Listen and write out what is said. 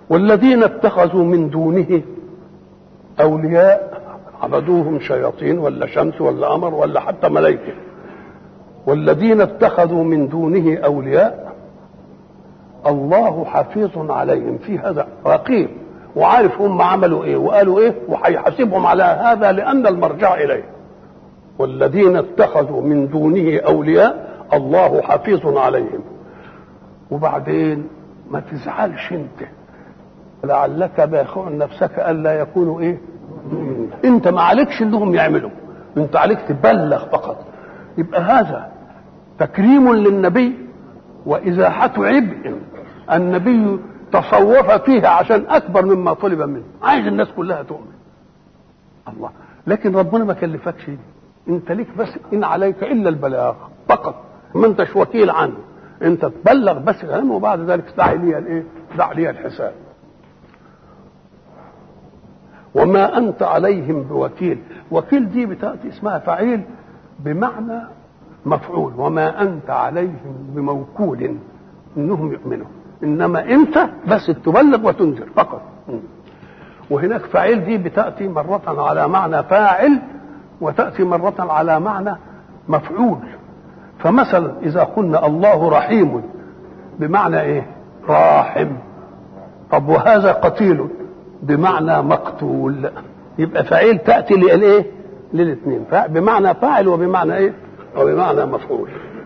والذين اتخذوا من دونه اولياء عبدوهم شياطين ولا شمس ولا قمر ولا حتى ملائكه والذين اتخذوا من دونه اولياء الله حفيظ عليهم في هذا رقيب وعارف هم عملوا ايه وقالوا ايه وهيحاسبهم على هذا لان المرجع اليه والذين اتخذوا من دونه اولياء الله حفيظ عليهم وبعدين ما تزعلش انت لعلك باخع نفسك الا يكونوا ايه انت ما عليكش انهم يعملوا انت عليك تبلغ فقط يبقى هذا تكريم للنبي وازاحه عبء النبي تصوف فيها عشان اكبر مما طلب منه عايز الناس كلها تؤمن الله لكن ربنا ما كلفكش انت ليك بس ان عليك الا البلاغ فقط ما انتش وكيل عنه انت تبلغ بس كلامه وبعد ذلك دع لي الايه دع لي الحساب وما انت عليهم بوكيل وكيل دي بتاتي اسمها فعيل بمعنى مفعول وما انت عليهم بموكول انهم يؤمنوا انما انت بس تبلغ وتنذر فقط وهناك فاعل دي بتاتي مره على معنى فاعل وتاتي مره على معنى مفعول فمثلا اذا قلنا الله رحيم بمعنى ايه راحم طب وهذا قتيل بمعنى مقتول يبقى فاعل تاتي للايه للاثنين بمعنى فاعل وبمعنى ايه وبمعنى مفعول